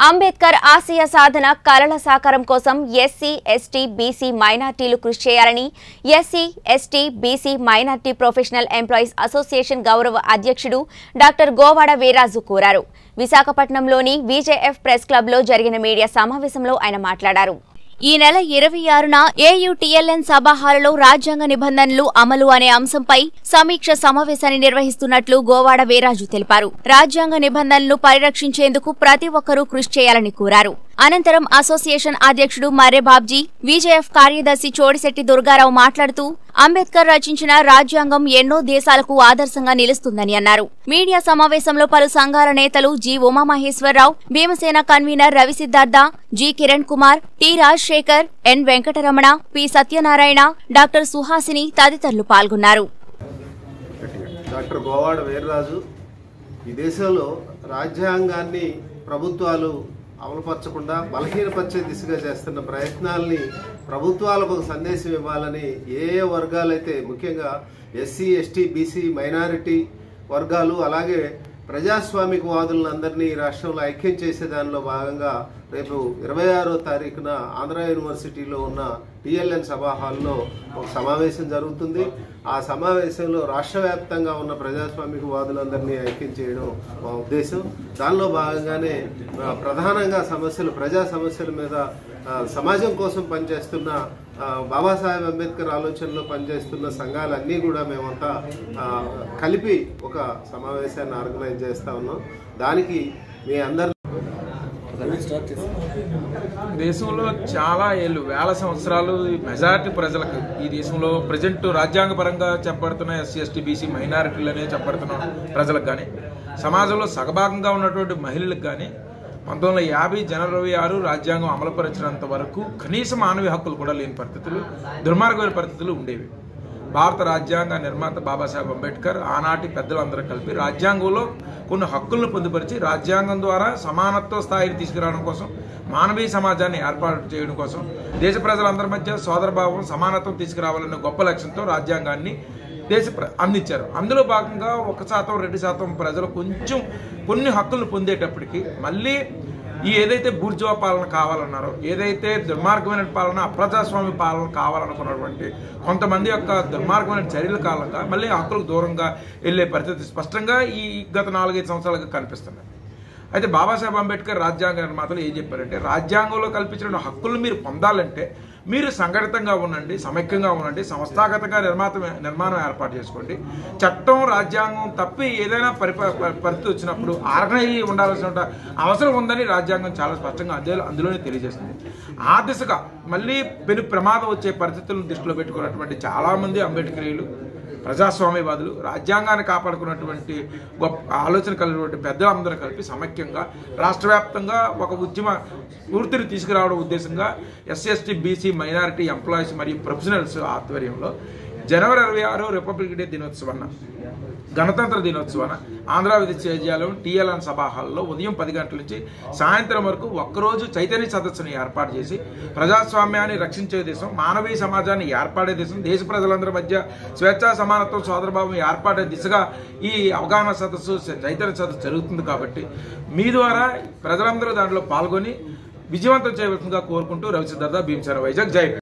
అంబేద్కర్ ఆశయ సాధన కలల సాకారం కోసం ఎస్సీ ఎస్టీ బీసీ మైనార్టీలు కృషి చేయాలని SC ST BC minority professional employees association గౌరవ అధ్యక్షుడు డాక్టర్ గోవాడ వీరాజు కోరారు విశాఖపట్నంలోని విజేఎఫ్ ప్రెస్ క్లబ్లో జరిగిన మీడియా సమావేశంలో ఆయన మాట్లాడారు ఈ నెల ఇరవై ఆరున ఏయుటిఎల్ఎన్ సభా హాలులో రాజ్యాంగ నిబంధనలు అమలు అనే అంశంపై సమీక్ష సమావేశాన్ని నిర్వహిస్తున్నట్లు గోవాడ వీరాజు తెలిపారు రాజ్యాంగ నిబంధనలను పరిరక్షించేందుకు ప్రతి ఒక్కరూ కృషి చేయాలని కోరారు అనంతరం అసోసియేషన్ అధ్యక్షుడు మర్రె బాబ్జీ విజేఎఫ్ కార్యదర్శి చోడిశెట్టి దుర్గారావు మాట్లాడుతూ అంబేద్కర్ రచించిన రాజ్యాంగం ఎన్నో దేశాలకు ఆదర్శంగా నిలుస్తుందని అన్నారు మీడియా సమావేశంలో పలు సంఘాల నేతలు G Umamaheswararao Bheemasena convener Ravi Siddhartha G Kiran Kumar T Rajasekhar N Venkataramana P Satyanarayana doctor Suhasini తదితరులు పాల్గొన్నారు డాక్టర్ గోవాడ వీర్రాజు ఈ దేశంలో రాజ్యాంగాన్ని ప్రభుత్వాలు అమలుపరచకుండా బలహీనపరిచే దిశగా చేస్తున్న ప్రయత్నాల్ని ప్రభుత్వాలకు ఒక సందేశం ఇవ్వాలని ఏ ఏ వర్గాలైతే ముఖ్యంగా ఎస్సీ ఎస్టీ బీసీ మైనారిటీ వర్గాలు అలాగే ప్రజాస్వామిక వాదులను అందరినీ ఈ రాష్ట్రంలో ఐక్యం చేసే దానిలో భాగంగా రేపు ఇరవై ఆరో తారీఖున ఆంధ్ర యూనివర్సిటీలో ఉన్న టిఎల్ఎన్ సభా హాల్లో ఒక సమావేశం జరుగుతుంది ఆ సమావేశంలో రాష్ట్ర వ్యాప్తంగా ఉన్న ప్రజాస్వామిక వాదులందరినీ ఐక్యం చేయడం మా ఉద్దేశం దానిలో భాగంగానే ఆ, ప్రధానంగా సమస్యలు ప్రజా సమస్యల మీద ఆ, సమాజం కోసం పనిచేస్తున్న ఆ, బాబాసాహెబ్ అంబేద్కర్ ఆలోచనలో పనిచేస్తున్న సంఘాలన్నీ కూడా మేమంతా ఆ, కలిపి ఒక సమావేశాన్ని ఆర్గనైజ్ చేస్తా ఉన్నాం దానికి మీ అందరి దేశంలో చాలా ఏళ్ళు వేల సంవత్సరాలు ఈ మెజారిటీ ప్రజలకు ఈ దేశంలో ప్రజెంట్ రాజ్యాంగపరంగా చెప్పబడుతున్న ఎస్సీ ఎస్టీ బీసీ మైనారిటీలనే చెప్పబడుతున్న ప్రజలకు కానీ సమాజంలో సగభాగంగా ఉన్నటువంటి మహిళలకు కానీ పంతొమ్మిది వందల యాభై జనవరి ఇరవై ఆరు రాజ్యాంగం అమలుపరిచినంత వరకు కనీస మానవ హక్కులు కూడా లేని పరిస్థితులు దుర్మార్గమైన పరిస్థితులు ఉండేవి భారత రాజ్యాంగ నిర్మాత బాబాసాహెబ్ అంబేద్కర్ ఆనాటి పెద్దలందరూ కలిపి రాజ్యాంగంలో కొన్ని హక్కులను పొందుపరిచి రాజ్యాంగం ద్వారా సమానత్వ స్థాయిని తీసుకురావడం కోసం మానవీయ సమాజాన్ని ఏర్పాటు చేయడం కోసం దేశ ప్రజలందరి మధ్య సోదరభావం సమానత్వం తీసుకురావాలనే గొప్ప లక్ష్యంతో రాజ్యాంగాన్ని దేశ ప్ర అందించారు అందులో భాగంగా ఒక శాతం రెండు శాతం ప్రజలు కొంచెం కొన్ని హక్కులను పొందేటప్పటికి మళ్ళీ ఈ ఏదైతే బూర్జువా పాలన కావాలన్నారో ఏదైతే దుర్మార్గమైన పాలన అప్రజాస్వామ్య పాలన కావాలనుకున్నటువంటి కొంతమంది యొక్క దుర్మార్గమైన చర్యల కారణంగా మళ్ళీ హక్కులకు దూరంగా వెళ్ళే పరిస్థితి స్పష్టంగా ఈ గత నాలుగైదు సంవత్సరాలుగా కనిపిస్తున్నాయి అయితే బాబాసాహెబ్ అంబేద్కర్ రాజ్యాంగ నిర్మాతలు ఏం చెప్పారంటే రాజ్యాంగంలో కల్పించిన హక్కులు మీరు పొందాలంటే మీరు సంఘటితంగా ఉండండి సమైక్యంగా ఉండండి సంస్థాగతంగా నిర్మాత నిర్మాణం ఏర్పాటు చేసుకోండి చట్టం రాజ్యాంగం తప్పి ఏదైనా పరి ప- పరిస్థితి వచ్చినప్పుడు ఆర్గనైజ్ ఉండాల్సిన అవసరం ఉందని రాజ్యాంగం చాలా స్పష్టంగా అందులో అందులోనే తెలియజేస్తుంది ఆ దిశగా మళ్ళీ పెను ప్రమాదం వచ్చే పరిస్థితులను దృష్టిలో పెట్టుకున్నటువంటి చాలామంది అంబేద్కరీయులు ప్రజాస్వామ్యవాదులు రాజ్యాంగాన్ని కాపాడుకున్నటువంటి గొప్ప ఆలోచన కలిగినటువంటి పెద్దలందరూ కలిపి సమైక్యంగా రాష్ట్ర వ్యాప్తంగా ఒక ఉద్యమ స్ఫూర్తిని తీసుకురావడం ఉద్దేశంగా ఎస్సీ బీసీ మైనారిటీ ఎంప్లాయీస్ మరియు ప్రొఫెషనల్స్ ఆధ్వర్యంలో జనవరి ఇరవై ఆరు రిపబ్లిక్ డే దినోత్సవాన గణతంత్ర దినోత్సవాన ఆంధ్ర విశ్వవిద్యాలయం టీఎల్ఎన్ సభా హాల్లో ఉదయం పది గంటల నుంచి సాయంత్రం వరకు ఒక్కరోజు చైతన్య సదస్సును ఏర్పాటు చేసి ప్రజాస్వామ్యాన్ని రక్షించే దేశం మానవీయ సమాజాన్ని ఏర్పాడే దేశం దేశ ప్రజలందరి మధ్య స్వేచ్ఛా సమానత్వం సోదరభావం ఏర్పాటే దిశగా ఈ అవగాహన సదస్సు చైతన్య సదస్సు జరుగుతుంది కాబట్టి మీ ద్వారా ప్రజలందరూ దాంట్లో పాల్గొని విజయవంతం చేయవలసిందిగా కోరుకుంటూ రవి సిద్ధార్థ భీమసేన వైజాగ్ జై